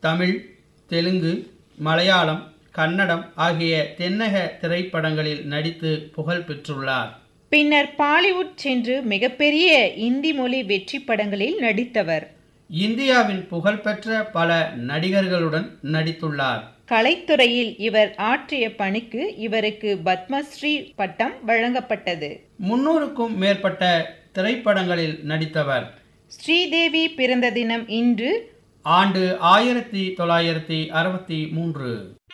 தமிழ் தெலுங்கு மலையாளம் கன்னடம் ஆகிய தென்னக திரைப்படங்களில் நடித்து புகழ் பெற்றுள்ளார் பின்னர் பாலிவுட் சென்று மிகப்பெரிய இந்தி மொழி வெற்றி படங்களில் நடித்தவர் இந்தியாவின் புகழ்பெற்ற பல நடிகர்களுடன் நடித்துள்ளார் கலைத்துறையில் இவர் ஆற்றிய பணிக்கு இவருக்கு பத்மஸ்ரீ பட்டம் வழங்கப்பட்டது முன்னூறுக்கும் மேற்பட்ட திரைப்படங்களில் நடித்தவர் ஸ்ரீதேவி பிறந்த தினம் இன்று ஆண்டு ஆயிரத்தி தொள்ளாயிரத்தி அறுபத்தி மூன்று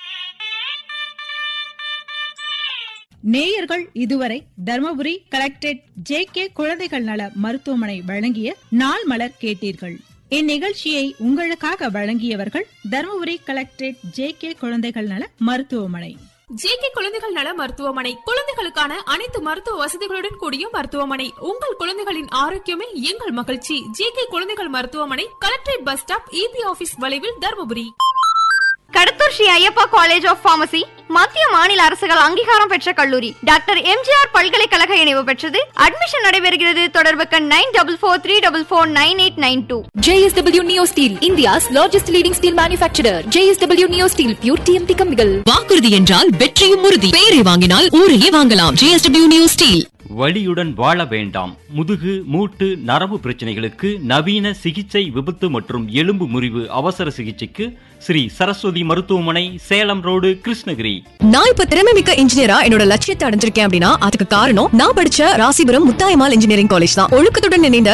நேயர்கள் இதுவரை தர்மபுரி கலெக்டரேட் ஜே கே குழந்தைகள் நல மருத்துவமனை வழங்கிய நாள் மலர் கேட்டீர்கள் இந்நிகழ்ச்சியை உங்களுக்காக வழங்கியவர்கள் தர்மபுரி கலெக்டரேட் ஜே கே குழந்தைகள் நல மருத்துவமனை ஜேகே குழந்தைகள் நல மருத்துவமனை குழந்தைகளுக்கான அனைத்து மருத்துவ வசதிகளுடன் கூடிய மருத்துவமனை உங்கள் குழந்தைகளின் ஆரோக்கியமே எங்கள் மகிழ்ச்சி ஜேகே குழந்தைகள் மருத்துவமனை collectorate bus stop EB office வளைவில் Dharmapuri Kadathur Sri Ayyappa college of pharmacy மத்திய மாநில அரசுகள் அங்கீகாரம் பெற்ற கல்லூரி டாக்டர் எம்ஜிஆர் பல்கலைக்கழக இணைவு பெற்றது அட்மிஷன் நடைபெறுகிறது தொடர்புக்கு nine double four three double four nine eight nine two JSW Neo Steel, India's largest leading steel manufacturer. JSW Neo Steel, pure TMT கம்பிகள். வாக்குறுதி என்றால் வெற்றியும் உறுதி பெயரை வாங்கினால் ஊரையே வாங்கலாம் ஜேஎஸ்டபிள்யூ நியூ ஸ்டீல் வலியுடன் வாழ வேண்டாம் முதுகு மூட்டு நரம்பு பிரச்சனைகளுக்கு நவீன சிகிச்சை விபத்து மற்றும் எலும்பு முறிவு அவசர சிகிச்சைக்கு ஸ்ரீ சரஸ்வதி மருத்துவமனை சேலம் ரோடு கிருஷ்ணகிரி நான் இப்ப திறமை மிக்க இன்ஜினியரா என்னோட லட்சியத்தை அடைஞ்சிருக்கேன் அப்படின்னா அதுக்கு காரணம் நான் படிச்ச ராசிபுரம் முத்தாயமால் இன்ஜினியரிங் காலேஜ் தான் ஒழுக்கத்துடன் இணைந்த